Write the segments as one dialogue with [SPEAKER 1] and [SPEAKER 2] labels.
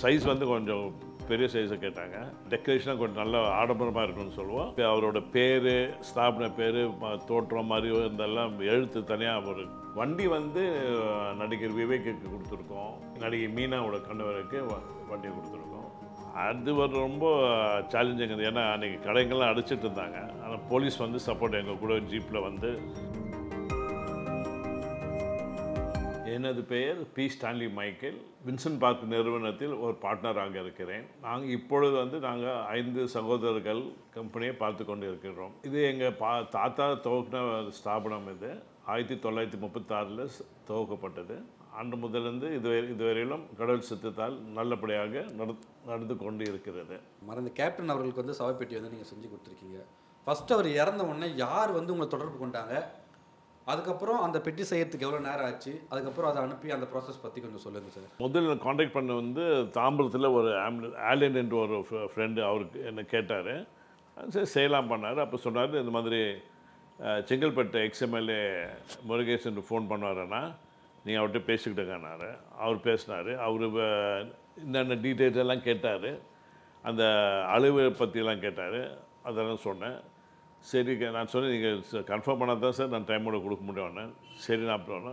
[SPEAKER 1] size வந்து கொஞ்சம் பெரிய சைஸை கேட்டாங்க டெக்கரேஷனாக கொஞ்சம் நல்ல ஆடம்பரமாக இருக்கும்னு சொல்லுவோம் இப்ப அவரோட பேர் ஸ்தாபன பேர் தோற்றம் மாதிரி இதெல்லாம் எழுத்து தனியாக ஒரு வண்டி வந்து அஹ், நடிகர் விவேக்குக்கு கொடுத்துருக்கோம் நடிகை மீனாவோட கணவருக்கு வ- வண்டியை கொடுத்துருக்கோம் அது ஒரு ரொம்ப சேலஞ்சிங் ஏன்னா அன்றைக்கி கடைங்கள்லாம் அடிச்சிட்டு இருந்தாங்க ஆனால் போலீஸ் வந்து சப்போர்ட் எங்கள் கூட ஜீப்பில் வந்து எனது பெயர் B Stanley Michael Vincent park நிறுவனத்தில் ஒரு பார்ட்னராக இருக்கிறேன் நாங்கள் இப்பொழுது வந்து நாங்கள் ஐந்து சகோதரர்கள் கம்பெனியை பார்த்து கொண்டு இருக்கிறோம் இது எங்கள் பா தாத்தா துவக்கின ஸ்தாபனம் இது ஆயிரத்தி தொள்ளாயிரத்தி முப்பத்தாறில் துவக்கப்பட்டது அன்று முதலிருந்து இதுவரை இதுவரையிலும் கடவுள் சித்தத்தால் நல்லபடியாக நட நடந்து கொண்டு இருக்கிறது
[SPEAKER 2] மறந்த கேப்டன் அவர்களுக்கு வந்து சவப்பெட்டி வந்து நீங்கள் செஞ்சு கொடுத்துருக்கீங்க ஃபர்ஸ்ட் அவர் இறந்த உடனே யார் வந்து உங்களை தொடர்பு கொண்டாங்க அதுக்கப்புறம் அந்த பெட்டி செய்யறதுக்கு எவ்வளோ நேரம் ஆச்சு அதுக்கப்புறம் அதை அனுப்பி அந்த ப்ராசஸ் பற்றி கொஞ்சம் சொல்லுங்கள் சார்
[SPEAKER 1] முதல்ல காண்டாக்ட் பண்ண வந்து தாம்பரத்தில் ஒரு ஆம்புலன்ஸ் ஆலியன் என்ற ஒரு ஃப்ரெண்டு அவருக்கு என்ன கேட்டார் சரி செய்யலாம் பண்ணார் அப்போ சொன்னார் இந்த மாதிரி அஹ், செங்கல்பட்டு எக்ஸ்எம்எல்ஏ முருகேசன் ஃபோன் பண்ணுவாருன்னா நீங்கள் அவர்கிட்ட பேசிக்கிட்டுங்கன்னாரு அவர் பேசினார் அவர் என்னென்ன டீட்டெயில்ஸ் எல்லாம் கேட்டார் அந்த அழுவை பற்றிலாம் கேட்டார் அதெல்லாம் சொன்னேன் சரி நான் சொன்னேன் நீங்கள் கன்ஃபார்ம் பண்ணால் தான் சார் நான் டைமோட கொடுக்க முடியும்னு சரி நான் அப்புறம்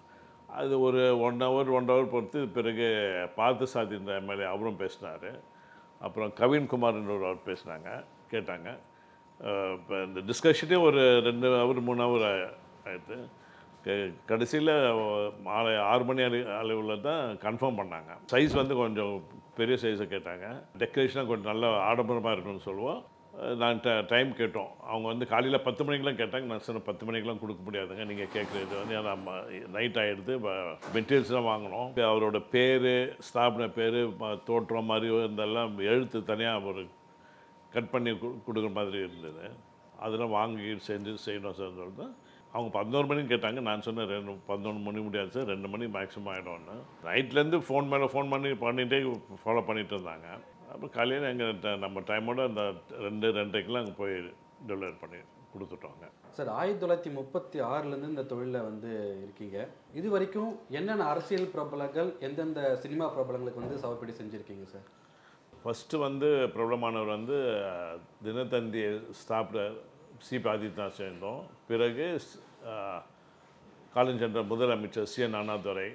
[SPEAKER 1] அது ஒரு ஒன் ஹவர் ஒன் ஹவர் பொறுத்து பிறகு பார்த்து சாத்தின்ற எம்எல்ஏ அவரும் பேசினார் அப்புறம் கவின்குமார்ன்ற ஒரு அவர் பேசினாங்க கேட்டாங்க இப்போ இந்த டிஸ்கஷனே ஒரு ரெண்டு ஹவர் மூணு ஹவர் ஆயிடுது கடைசியில் மாலை ஆறு மணி அளவு அளவில் தான் கன்ஃபார்ம் பண்ணாங்க சைஸ் வந்து கொஞ்சம் பெரிய சைஸை கேட்டாங்க டெக்கரேஷனாக கொஞ்சம் நல்ல ஆடம்பரமாக இருக்கும்னு சொல்லுவோம் அஹ் நான் ட டைம் கேட்டோம் அவங்க வந்து காலையில் பத்து மணிக்கெலாம் கேட்டாங்க நான் சொன்ன பத்து மணிக்கெலாம் கொடுக்க முடியாதுங்க நீங்கள் கேட்குறது வந்து நம்ம நைட் ஆகிடுது மெட்டீரியல்ஸ்லாம் வாங்கினோம் அவரோட பேர் ஸ்தாபன பேர் தோற்றம் மாதிரி இதெல்லாம் எழுத்து தனியாக ஒரு கட் பண்ணி கு- கொடுக்குற மாதிரி இருந்தது அதெல்லாம் வாங்கி செஞ்சு செய்யணும் சார் சொல்லிட்டு அவங்க பதினோரு மணிக்கு கேட்டாங்க நான் சொன்னேன் ரெண்டு பதினொன்று மணி முடியாது சார் ரெண்டு மணி மேக்ஸிமம் ஆகிடும்னு நைட்லேருந்து ஃபோன் மேலே ஃபோன் பண்ணி பண்ணிகிட்டே ஃபாலோ பண்ணிட்டு இருந்தாங்க அப்புறம் காலையில் எங்கள் நம்ம டைமோட அந்த ரெண்டு ரெண்டரைக்கெலாம் அங்கே போய் டெலிவரி பண்ணி கொடுத்துட்டோங்க
[SPEAKER 2] சார் ஆயிரத்தி தொள்ளாயிரத்தி முப்பத்தி ஆறுலேருந்து இந்த தொழிலில் வந்து இருக்கீங்க இது வரைக்கும் என்னென்ன அரசியல் பிரபலங்கள் எந்தெந்த சினிமா பிரபலங்களுக்கு வந்து சவப்பெட்டி செஞ்சுருக்கீங்க சார்
[SPEAKER 1] ஃபஸ்ட்டு வந்து பிரபலமானவர் வந்து அஹ், தினத்தந்தி ஸ்தாபனர் சி ஆதித்யநாத் சேர்ந்தோம் பிறகு அஹ், காலஞ்சென்ற முதலமைச்சர் சி என் அண்ணாதுரை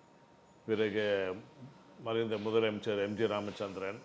[SPEAKER 1] பிறகு மறைந்த முதலமைச்சர் எம்ஜி ராமச்சந்திரன்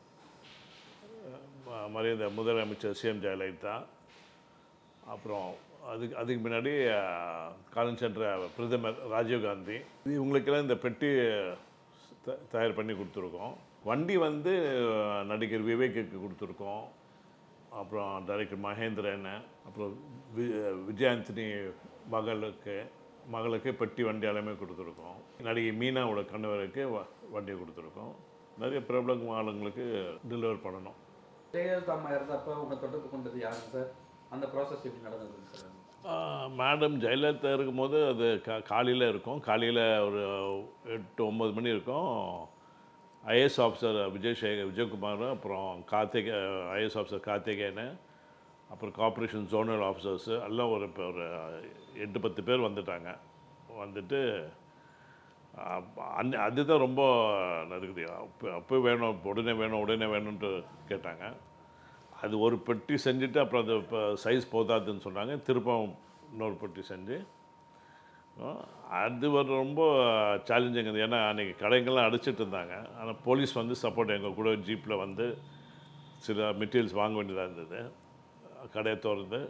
[SPEAKER 1] ம- மறைந்த முதலமைச்சர் சிஎம் ஜெயலலிதா அப்புறம் அதுக்கு அதுக்கு முன்னாடி அஹ், காலம் சென்ற பிரதமர் ராஜீவ்காந்தி இது இவங்களுக்கெல்லாம் இந்த பெட்டி த- தயார் பண்ணி கொடுத்துருக்கோம் வண்டி வந்து அஹ், நடிகர் விவேக்குக்கு கொடுத்துருக்கோம் அப்புறம் டைரக்டர் மகேந்திரன் அப்புறம் வி விஜயாந்தினி மகளுக்கு மகளுக்கு பெட்டி வண்டி எல்லாமே கொடுத்துருக்கோம் நடிகை மீனாவோட கணவருக்கு வ- வண்டி கொடுத்துருக்கோம் நிறைய பிரபல ஆளுங்களுக்கு டெலிவர் பண்ணணும்
[SPEAKER 2] ஜெயலலிதா அம்மா இறந்தப்ப உங்களை தொடர்பு கொண்டது யாருங்க சார் அந்த ப்ராசஸ் எப்படி நடந்தது சார்
[SPEAKER 1] ஆஹ் மேடம் ஜெயலலிதா இருக்கும்போது அது கா காலையில் இருக்கும் காலையில் ஒரு எட்டு ஒம்பது மணி இருக்கும் ஐஏஎஸ் ஆஃபீஸர் விஜய் சேகர் விஜயகுமார் அப்புறம் கார்த்திகே ஐஏஎஸ் ஆஃபீஸர் கார்த்திகேயன் அப்புறம் கார்ப்பரேஷன் ஜோனல் ஆஃபீஸர்ஸு எல்லாம் ஒரு இப்போ ஒரு எட்டு பத்து பேர் வந்துட்டாங்க வந்துட்டு அப்ப அன்ன அதுதான் ரொம்ப நெருக்கடி அப்போ அப்போ வேணும் உடனே வேணும் உடனே வேணும்ன்ட்டு கேட்டாங்க அது ஒரு பெட்டி செஞ்சுட்டு அப்புறம் அது இப்போ சைஸ் போதாதுன்னு சொன்னாங்க திருப்பம் இன்னொரு பெட்டி செஞ்சு அஹ் அது ஒரு ரொம்ப சேலஞ்சிங் அது ஏன்னா அன்றைக்கி கடைங்கள்லாம் அடிச்சிட்டு இருந்தாங்க ஆனால் போலீஸ் வந்து சப்போர்ட் எங்கள் கூட ஜீப்பில் வந்து சில மெட்டீரியல்ஸ் வாங்க வேண்டியதாக இருந்தது கடையை திறந்து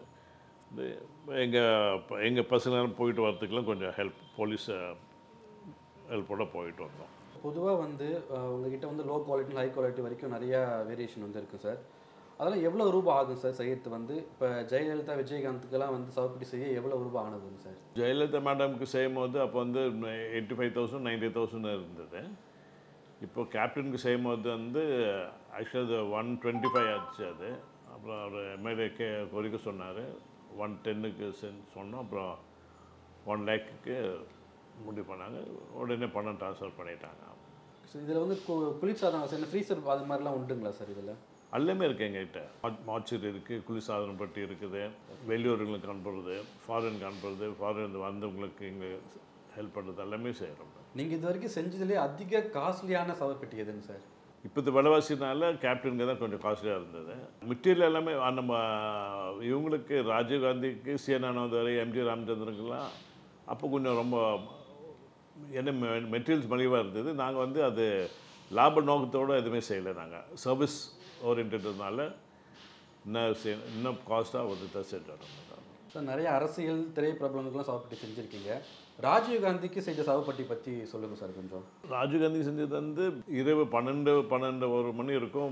[SPEAKER 1] எங்கள் எங்கள் பசங்க போயிட்டு வரதுக்கெலாம் கொஞ்சம் ஹெல்ப் போலீஸ் ஹெல்ப்போட போயிட்டு வந்தோம்
[SPEAKER 2] பொதுவாக வந்து அஹ், உங்ககிட்ட வந்து லோ குவாலிட்டி ஹை குவாலிட்டி வரைக்கும் நிறையா வேரியேஷன் வந்து இருக்குது சார் அதெல்லாம் எவ்வளோ ரூபாய் ஆகும் சார் செய்யறது வந்து இப்போ ஜெயலலிதா விஜயகாந்துக்கெல்லாம் வந்து சவப்பெட்டி செய்ய எவ்வளோ ரூபாய் ஆனதுங்க சார்
[SPEAKER 1] ஜெயலலிதா மேடம்க்கு செய்யும் போது அப்போ வந்து eighty five thousand ninety thousand இருந்தது இப்போ கேப்டனுக்கு செய்யும் போது வந்து ஆக்சுவலாக அது ஒன் டுவெண்ட்டி ஃபைவ் ஆச்சு அது அப்புறம் அவர் எம்எல்ஏ கே கொறிக்க சொன்னார் ஒன் டென்னுக்கு சொன்னோம் அப்புறம் ஒன் லேக்குக்கு முடிவு பண்ணாங்க உடனே பணம் ட்ரான்ஸ்ஃபர் பண்ணிட்டாங்க
[SPEAKER 2] ஸோ இதில் வந்து கு- குளிர்சாதனம் வசதி ஃப்ரீசர் அது மாதிரிலாம் உண்டுங்களா சார் இதில்
[SPEAKER 1] எல்லாமே இருக்குது எங்ககிட்ட மாச்சூர் இருக்குது குளிர்சாதனம் பட்டி இருக்குது வெளியூர்களுக்கு அனுப்புறது ஃபாரினுக்கு அனுப்புறது ஃபாரின் வந்தவங்களுக்கு இங்கே ஹெல்ப் பண்ணுறது எல்லாமே செய்கிறோம்
[SPEAKER 2] நீங்கள் இது வரைக்கும் செஞ்சதுலேயே அதிக காஸ்ட்லியான சவப்பெட்டி எதுங்க சார்
[SPEAKER 1] இப்போது விலைவாசினால கேப்டனுக்கு தான் கொஞ்சம் காஸ்ட்லியாக இருந்தது மெட்டீரியல் எல்லாமே ஆ, நம்ம இவங்களுக்கு ராஜீவ்காந்திக்கு சிஎன்ஆனவரை எம்ஜி ராமச்சந்திரனுக்கெல்லாம் அப்போ கொஞ்சம் ரொம்ப என்ன மெட்டீரியல்ஸ் மலிவாக இருந்தது நாங்கள் வந்து அது லாப நோக்கத்தோடு எதுவுமே செய்யலை நாங்கள் சர்வீஸ் ஓரியன்டதுனால இன்னும் செய்- இன்னும் காஸ்ட்டாக ஒரு தான் செஞ்சோம்
[SPEAKER 2] சார் நிறைய அரசியல் திரை பிரபலங்களுக்குலாம் சவப்பட்டி செஞ்சுருக்கீங்க ராஜீவ் காந்திக்கு செஞ்ச சவப்பட்டி பற்றி சொல்லுங்கள் சார் கொஞ்சம்
[SPEAKER 1] ராஜீவ்காந்தி செஞ்சது வந்து இரவு பன்னெண்டு பன்னெண்டு ஒரு மணி இருக்கும்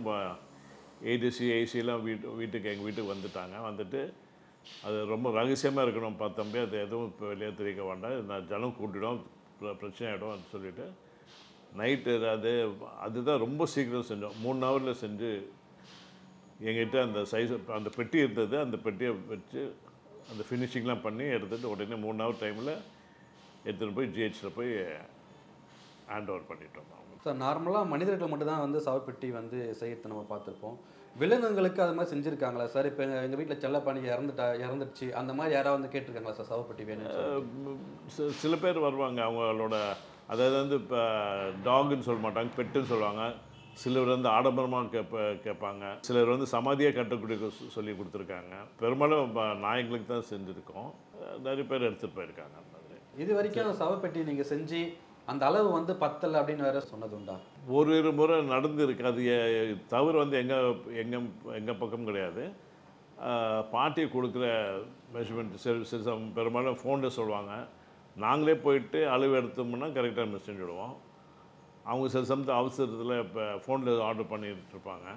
[SPEAKER 1] ஏடிசி ஏசிலாம் வீட்டு வீட்டுக்கு எங்கள் வீட்டுக்கு வந்துட்டாங்க வந்துட்டு அது ரொம்ப ரகசியமாக இருக்கணும் பார்த்தம்பி அது எதுவும் இப்போ வெளியே தெரிவிக்க வேண்டாம் நான் ஜனம் கூட்டிடும் பிர- பிரச்சனை ஆகிடும் சொல்லிட்டு நைட்டு அது அதுதான் ரொம்ப சீக்கிரம் செஞ்சோம் மூணு ஹவரில் செஞ்சு எங்கிட்ட அந்த சைஸ் அந்த பெட்டி இருந்தது அந்த பெட்டியை வச்சு அந்த ஃபினிஷிங்லாம் பண்ணி எடுத்துகிட்டு உடனே மூணு ஹவர் டைமில் எடுத்துகிட்டு போய் ஜிஹெச்சில் போய் ஹேண்ட் ஓவர் பண்ணிட்டோம் அவங்க
[SPEAKER 2] சார் நார்மலாக மனிதர்கள் மட்டும்தான் வந்து சவப்பெட்டி வந்து செய்யறது நம்ம பார்த்துருப்போம் விலங்குகளுக்கு அது மாதிரி செஞ்சுருக்காங்களா சார் இப்போ எங்கள் வீட்டில் செல்லப்பாணி இறந்துட்டா இறந்துடுச்சு அந்த மாதிரி யாராவது வந்து கேட்டிருக்காங்களா சார் சவப்பெட்டி வேணும்
[SPEAKER 1] அஹ் சி- சில பேர் வருவாங்க அவங்களோட அதாவது வந்து இப்போ டாகுன்னு சொல்ல மாட்டாங்க பெட்டுன்னு சொல்லுவாங்க சிலர் வந்து ஆடம்பரமாக கேட்ப கேட்பாங்க சிலர் வந்து சமாதியாக கட்டக்கூடிய சொ- சொல்லி கொடுத்துருக்காங்க பெரும்பாலும் ப- நாய்ங்களுக்கு தான் செஞ்சுருக்கோம் அஹ் நிறைய பேர் எடுத்துகிட்டு போயிருக்காங்க அந்த மாதிரி
[SPEAKER 2] இது வரைக்கும் அந்த சவப்பெட்டி நீங்கள் செஞ்சு அந்த அளவு வந்து பத்தல அப்படின்னு வேற சொன்னது உண்டா
[SPEAKER 1] ஒரு இரு முறை நடந்திருக்கு அது எ- தவறு வந்து எங்கள் எங்கள் எங்கள் பக்கம் கிடையாது ஆஹ் பாட்டி கொடுக்குற மெஷர்மெண்ட் சரி சரி சம் பெரும்பாலும் ஃபோனில் சொல்லுவாங்க நாங்களே போயிட்டு அளவு எடுத்தோம்னா கரெக்டாக மெஷ் செஞ்சுடுவோம் அவங்க சில சமயத்து அவசரத்தில் இப்போ ஃபோனில் ஆர்டர் பண்ணிட்டு இருப்பாங்க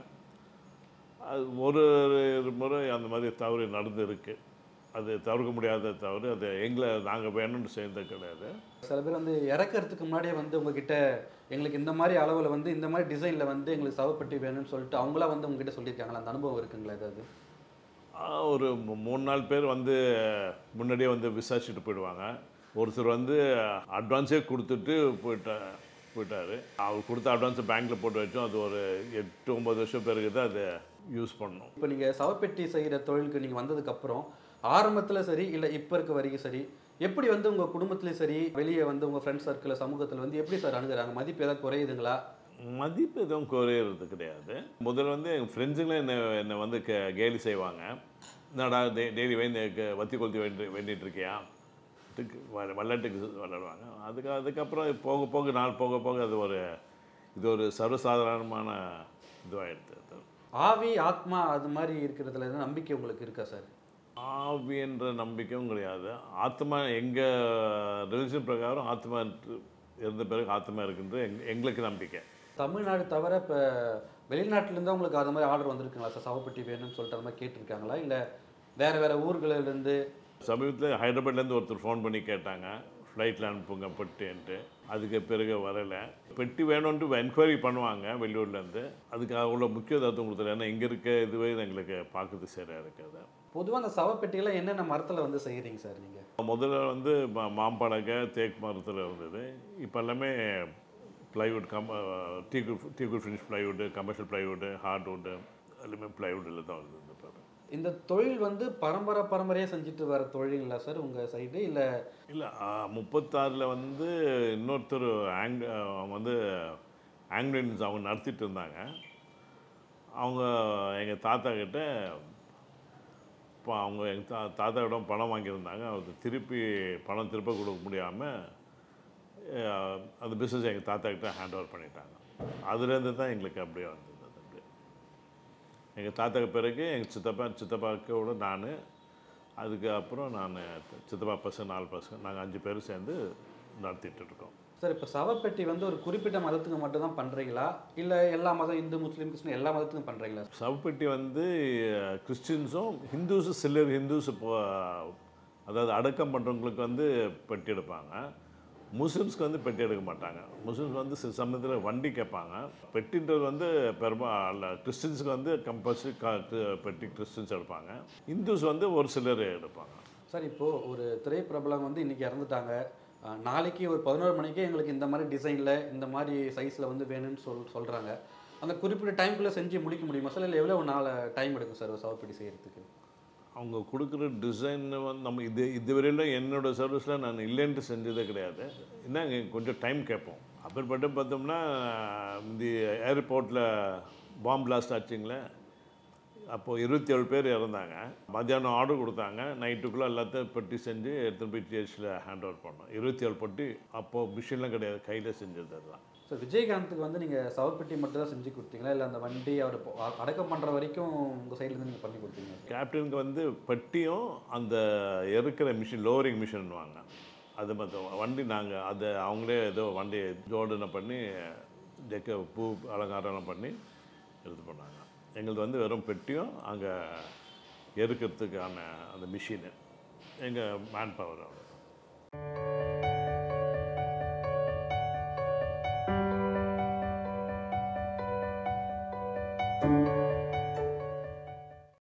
[SPEAKER 1] அது ஒரு இரு முறை அந்த மாதிரி தவறு நடந்து இருக்கு அது தவிர்க்க முடியாத தவறு அது எங்களை நாங்கள் வேணும்னு செய்தது கிடையாது
[SPEAKER 2] சில பேர் வந்து இறக்கறதுக்கு முன்னாடியே வந்து உங்ககிட்ட எங்களுக்கு இந்த மாதிரி அளவில் வந்து இந்த மாதிரி டிசைனில் வந்து எங்களுக்கு சவப்பெட்டி வேணும்னு சொல்லிட்டு அவங்களா வந்து உங்ககிட்ட சொல்லியிருக்காங்களா அந்த அனுபவம் இருக்குங்களா ஏதாவது
[SPEAKER 1] ஆஹ் ஒரு மூ- மூணு நாலு பேர் வந்து முன்னாடியே வந்து விசாரிச்சுட்டு போயிடுவாங்க ஒருத்தர் வந்து அட்வான்ஸே கொடுத்துட்டு போயிட்டா போயிட்டாரு அவர் கொடுத்த அட்வான்ஸை பேங்க்கில் போட்டு வச்சோம் அது ஒரு எட்டு ஒம்பது வருஷம் பிறகு தான் அதை யூஸ் பண்ணோம்
[SPEAKER 2] இப்போ நீங்கள் சவப்பெட்டி செய்கிற தொழிலுக்கு நீங்கள் வந்ததுக்கப்புறம் ஆரம்பத்தில் சரி இல்லை இப்போ இருக்க வரைக்கும் சரி எப்படி வந்து உங்கள் குடும்பத்துலேயும் சரி வெளியே வந்து உங்கள் ஃப்ரெண்ட்ஸ் சர்க்கிள் சமூகத்தில் வந்து எப்படி சார் அணுகுறாங்க மதிப்பு ஏதாவது குறையுதுங்களா
[SPEAKER 1] மதிப்பு எதுவும் குறையிறது கிடையாது முதல்ல வந்து எங்கள் ஃப்ரெண்ட்ஸுங்களே என்னை என்னை வந்து கே கேலி செய்வாங்க என்னடா டே டெய்லி வந்து வத்தி கொளுத்தி வேண்டி வேண்டிட்டு இருக்கியா இதுக்கு வ- விளையாட்டுக்கு விளையாடுவாங்க அதுக்கு அதுக்கப்புறம் போக போக நாள் போக போக அது ஒரு இது ஒரு சர்வசாதாரணமான இதுவாகிடுது அது
[SPEAKER 2] ஆவி ஆத்மா அது மாதிரி இருக்கிறதுல எதாவது நம்பிக்கை உங்களுக்கு இருக்கா சார்
[SPEAKER 1] ஆவி என்ற நம்பிக்கையும் கிடையாது ஆத்மா எங்கள் ரிலிஜன் பிரகாரம் ஆத்மா இருக்கு- இருந்த பிறகு ஆத்மா இருக்குன்ற எங் எங்களுக்கு நம்பிக்கை
[SPEAKER 2] தமிழ்நாடு தவிர இப்போ வெளிநாட்டிலேருந்து உங்களுக்கு அது மாதிரி ஆர்டர் வந்திருக்குங்களா சார் சவப்பெட்டி வேணும்னு சொல்லிட்டு அது மாதிரி கேட்டிருக்காங்களா இல்லை வேறு வேறு ஊர்களிலேருந்து
[SPEAKER 1] சமீபத்தில் ஹைதராபாத்லேருந்து ஒருத்தர் ஃபோன் பண்ணி கேட்டாங்க ஃப்ளைட்டில் அனுப்புங்க பெட்டுன்ட்டு அதுக்கு பிறகு வரலை பெட்டி வேணும்ன்ட்டு என்கொயரி பண்ணுவாங்க வெளியூர்லேருந்து அதுக்கு அவ்வளோ முக்கியத்துவம் கொடுத்தல ஏன்னா இங்கே இருக்க இதுவே எங்களுக்கு பார்க்கறது சரியாக இருக்காது
[SPEAKER 2] பொதுவாக அந்த சவப்பெட்டியெல்லாம் என்னென்ன மரத்தில் வந்து செய்கிறீங்க சார் நீங்கள்
[SPEAKER 1] முதல்ல வந்து மா- மாம்பழக தேக்கு மரத்தில் இருந்தது இப்போ எல்லாமே ப்ளைவுட் கம் டீகுட் டீகுட் finish plywood commercial plywood hardwood எல்லாமே ப்ளைவுட்டில் தான் வருது இந்த பாரு
[SPEAKER 2] இந்த தொழில் வந்து பரம்பரை பரம்பரையாக செஞ்சுட்டு வர தொழிலுங்களா சார் உங்கள் சைடு இல்லை
[SPEAKER 1] இல்லை முப்பத்தாறில் வந்து இன்னொருத்தர் ஆங் அவங்க வந்து ஆங்கிலன்ஸ் அவங்க நடத்திட்டு இருந்தாங்க அவங்க எங்கள் தாத்தா கிட்ட இப்போ அவங்க எங்கள் தா தாத்தாவிடம் பணம் வாங்கியிருந்தாங்க அது திருப்பி பணம் திருப்ப கொடுக்க முடியாமல் அந்த பிஸ்னஸ் எங்கள் தாத்தா கிட்ட ஹேண்ட் ஓவர் பண்ணிட்டாங்க அதுலேருந்து தான் எங்களுக்கு அப்படியே வந்தது அது அப்படியே எங்கள் தாத்தாக்கு பிறகு எங்கள் சித்தப்பா சித்தப்பாக்கு கூட நான் அதுக்கு அப்புறம் நான் சித்தப்பா பசங்க நாலு பசங்க நாங்கள் அஞ்சு பேர் சேர்ந்து நடத்திட்டு இருக்கோம்
[SPEAKER 2] சார் இப்போ சவப்பெட்டி வந்து ஒரு குறிப்பிட்ட மதத்துக்கு மட்டும் தான் பண்ணுறீங்களா இல்லை எல்லா மதம் இந்து முஸ்லீம் கிறிஸ்டின் எல்லா மதத்துக்கும் பண்ணுறீங்களா
[SPEAKER 1] சவப்பெட்டி வந்து கிறிஸ்டின்ஸும் ஹிந்துஸும் சிலர் ஹிந்துஸ் இப்போ அதாவது அடக்கம் பண்ணுறவங்களுக்கு வந்து பெட்டி எடுப்பாங்க முஸ்லிம்ஸ்க்கு வந்து பெட்டி எடுக்க மாட்டாங்க முஸ்லிம்ஸ் வந்து சில சமயத்தில் வண்டி கேட்பாங்க பெட்டின்றது வந்து பெரும்பாலும் கிறிஸ்டின்ஸுக்கு வந்து கம்பல்சரி பெட்டி கிறிஸ்டின்ஸ் எடுப்பாங்க இந்துஸ் வந்து ஒரு சிலர் எடுப்பாங்க
[SPEAKER 2] சார் இப்போது ஒரு திரைப்பிரபலம் வந்து இன்றைக்கி இறந்துட்டாங்க அஹ், நாளைக்கு ஒரு பதினோரு மணிக்கே எங்களுக்கு இந்த மாதிரி டிசைனில் இந்த மாதிரி சைஸில் வந்து வேணும்னு சொல் சொல்கிறாங்க அந்த குறிப்பிட்ட டைம்குள்ளே செஞ்சு முடிக்க முடியுமா சார் இல்லை எவ்வளோ நாள் டைம் எடுக்கும் சார் ஒரு சவப்பெட்டி செய்கிறதுக்கு
[SPEAKER 1] அவங்க கொடுக்குற டிசைன் வந்து நம்ம இது இதுவரையிலும் என்னோட சர்வீஸில் நான் இல்லைன்ட்டு செஞ்சதே கிடையாது என்ன கொஞ்சம் டைம் கேட்போம் அப்புறப்பட்டு பார்த்தோம்னா இந்த ஏர்போர்ட்டில் பாம்பு பிளாஸ்ட் ஆச்சுங்களே அப்போது இருபத்தி ஏழு பேர் இறந்தாங்க மத்தியானம் ஆர்டர் கொடுத்தாங்க நைட்டுக்குள்ளே எல்லாத்தையும் பெட்டி செஞ்சு எடுத்துகிட்டு போய் ஜிஹெச்சில் ஹேண்ட் ஓவர் பண்ணோம் இருபத்தி ஏழு பெட்டி அப்போது மிஷின்லாம் கிடையாது கையில் செஞ்சது அதுதான்
[SPEAKER 2] சார் விஜயகாந்துக்கு வந்து நீங்கள் சவப்பெட்டி மட்டும் தான் செஞ்சு கொடுத்தீங்களா இல்லை அந்த வண்டி அவர் பொ- அ- அடக்கம் பண்ணுற வரைக்கும் உங்கள் சைட்லேருந்து நீங்கள் பண்ணி கொடுத்தீங்க
[SPEAKER 1] கேப்டனுக்கு வந்து பெட்டியும் அந்த எறுக்கிற மிஷின் லோவரிங் மிஷின்வாங்க அது மட்டும் வண்டி நாங்கள் அதை அவங்களே ஏதோ வண்டி ஜோடனை பண்ணி டெக்க பூ அலங்காரம் பண்ணி இது பண்ணாங்க எங்களுது வந்து வெறும் பெட்டியும் அங்கே எருக்கிறதுக்கான அந்த மிஷினு எங்கள் மேன் பவர் அவ்வளோ